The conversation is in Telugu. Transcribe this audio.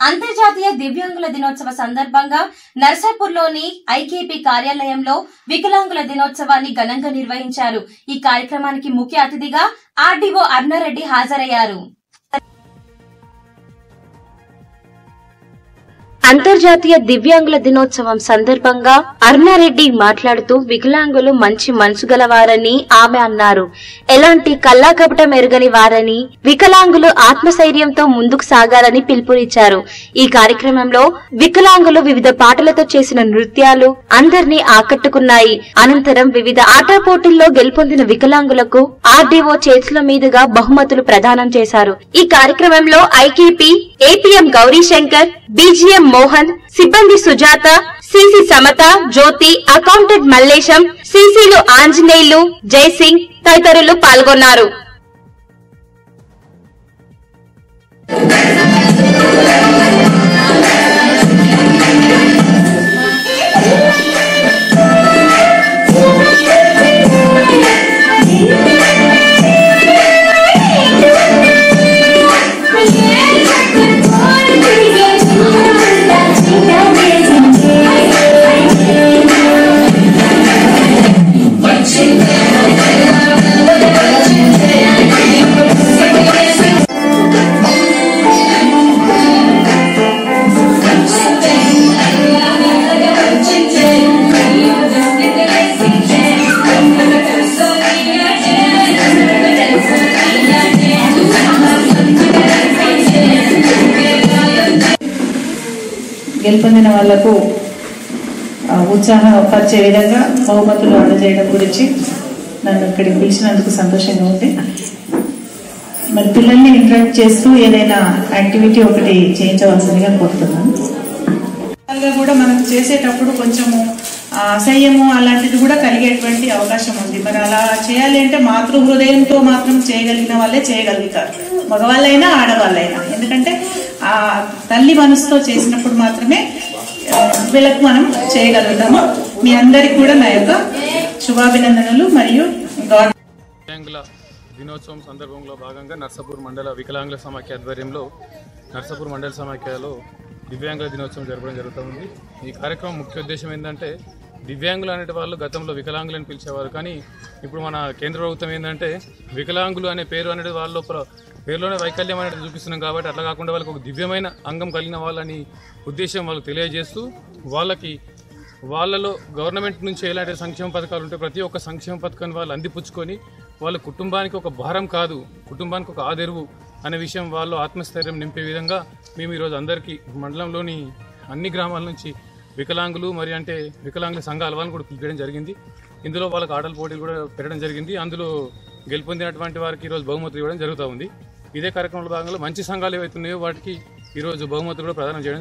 అంతర్జాతీయ దివ్యాంగుల దినోత్సవ సందర్భంగా నర్సాపూర్లోని ఐకేపీ కార్యాలయంలో వికలాంగుల దినోత్సవాన్ని ఘనంగా నిర్వహించారు ఈ కార్యక్రమానికి ముఖ్య అతిథిగా ఆర్డీఓ అర్ణారెడ్డి హాజరయ్యారు అంతర్జాతీయ దివ్యాంగుల దినోత్సవం సందర్భంగా అరుణారెడ్డి మాట్లాడుతూ వికలాంగులు మంచి మనసు గలవారని ఆమె అన్నారు ఎలాంటి కల్లాకపటం ఎరుగని వారని వికలాంగులు ఆత్మశైర్యంతో ముందుకు సాగాలని పిలుపునిచ్చారు ఈ కార్యక్రమంలో వికలాంగులు వివిధ పాటలతో చేసిన నృత్యాలు అందరినీ ఆకట్టుకున్నాయి అనంతరం వివిధ ఆట పోటీల్లో గెలుపొందిన వికలాంగులకు ఆర్డీఓ చేతుల మీదుగా బహుమతులు ప్రదానం చేశారు ఈ కార్యక్రమంలో IKP APM Gourishankar BGM Mohan సిబ్బంది సుజాత సిసి సమత జ్యోతి అకౌంటెంట్ మల్లేశం సిసిలు ఆంజనేయులు జయసింగ్ తదితరులు పాల్గొన్నారు గెలుపొందిన వాళ్లకు ఆ, ఉత్సాహపరిచే విధంగా బహుమతులు అందజేయడం గురించి నన్ను ఇక్కడికి పిలిచినందుకు సంతోషంగా ఉంది మరి పిల్లల్ని ఇంటరాక్ట్ చేస్తూ ఏదైనా యాక్టివిటీ ఒకటి చేయించవలసిందిగా కోరుతున్నాను గా కూడా మనం చేసేటప్పుడు కొంచెము ఆ, అసహ్యము అలాంటిది కూడా కలిగేటువంటి అవకాశం ఉంది మరి అలా చేయాలి అంటే మాతృ హృదయంతో మాత్రం చేయగలిగిన వాళ్ళే చేయగలుగుతారు మగవాళ్ళైనా ఆడవాళ్ళైనా ఎందుకంటే ఆ తల్లి మనసుతో చేసినప్పుడు మాత్రమే ఆ, వీళ్ళకు మనం చేయగలుగుతాము మీ అందరికి కూడా నా యొక్క శుభాభినందనలు మరియు గాడ్ దివ్యాంగుల దినోత్సవం సందర్భంలో భాగంగా నర్సాపూర్ మండల వికలాంగుల సమాఖ్య ఆధ్వర్యంలో నర్సాపూర్ మండల సమాఖ్యలో దివ్యాంగుల దినోత్సవం జరపడం జరుగుతుంది ఈ కార్యక్రమం ముఖ్య ఉద్దేశం ఏంటంటే దివ్యాంగులు అనే వాళ్ళు గతంలో వికలాంగులని పిలిచేవారు కానీ ఇప్పుడు మన కేంద్ర ప్రభుత్వం ఏంటంటే వికలాంగులు అనే పేరు అనేది వాళ్ళ లోపల పేరులోనే వైకల్యం అనేది చూపిస్తున్నాం కాబట్టి అట్లా కాకుండా వాళ్ళకి ఒక దివ్యమైన అంగం కలిగిన వాళ్ళని ఉద్దేశం వాళ్ళకి తెలియజేస్తూ వాళ్ళకి వాళ్ళలో గవర్నమెంట్ నుంచి ఎలాంటి సంక్షేమ పథకాలు ఉంటే ప్రతి ఒక్క సంక్షేమ పథకాన్ని వాళ్ళు అందిపుచ్చుకొని వాళ్ళ కుటుంబానికి ఒక భారం కాదు కుటుంబానికి ఒక ఆదెరువు అనే విషయం వాళ్ళు ఆత్మస్థైర్యం నింపే విధంగా మేము ఈరోజు అందరికీ మండలంలోని అన్ని గ్రామాల నుంచి వికలాంగులు మరి అంటే వికలాంగుల సంఘాల వాళ్ళని కూడా పిలిపించడం జరిగింది ఇందులో వాళ్ళకి ఆటల పోటీలు కూడా పెట్టడం జరిగింది అందులో గెలుపొందినటువంటి వారికి ఈరోజు బహుమతులు ఇవ్వడం జరుగుతూ ఉంది ఇదే కార్యక్రమంలో భాగంగా మంచి సంఘాలు ఏవైతే ఉన్నాయో వాటికి ఈరోజు బహుమతులు కూడా ప్రదానం చేయడం